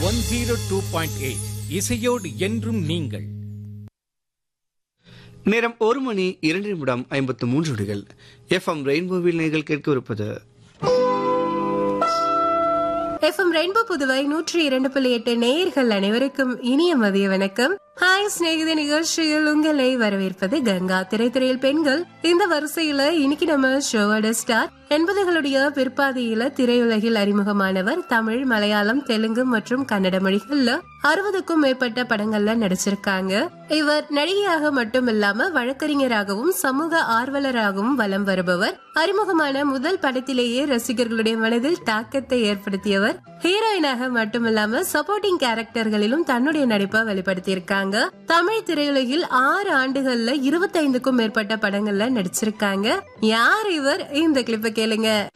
one zero two point eight இசையோடு என்றும் நீங்கள் நேரம் ஒரு மணி இரண்டு நிமிடம் ஐம்பத்து மூன்று நொடிகள் எஃப்எம் ரெயின்போவில் நீங்கள் கேட்கவிருப்பது எஃப்எம் ரெயின்போ புதுவை நூற்றி இரண்டு புள்ளி எட்டு நேயர்கள் அனைவருக்கும் இனிய மதிய வணக்கம் ஹாய் சிநேகித நிகழ்ச்சியில் உங்களை வரவேற்பது கங்கா திரைத்துறையில் பெண்கள் இந்த வரிசையில இன்னைக்கு நம்ம ஷோவோட ஸ்டார் எண்பதுகளுடைய பிற்பாதையில திரையுலகில் அறிமுகமானவர் தமிழ் மலையாளம் தெலுங்கு மற்றும் கன்னட மொழிகள்ல அறுபதுக்கும் மேற்பட்ட படங்கள்ல நடிச்சிருக்காங்க இவர் நடிகையாக மட்டும் இல்லாம வழக்கறிஞராகவும் சமூக ஆர்வலராகவும் வலம் வருபவர் அறிமுகமான முதல் படத்திலேயே ரசிகர்களுடைய மனதில் தாக்கத்தை ஏற்படுத்தியவர் ஹீரோயினாக மட்டுமில்லாம சப்போர்ட்டிங் கேரக்டர்களிலும் தன்னுடைய நடிப்பை வெளிப்படுத்தியிருக்காங்க தமிழ் திரையுலகில் ஆறு ஆண்டுகள்ல இருபத்தைந்துக்கும் மேற்பட்ட படங்கள்ல நடிச்சிருக்காங்க யார் இவர் இந்த கிளிப்பை கேளுங்க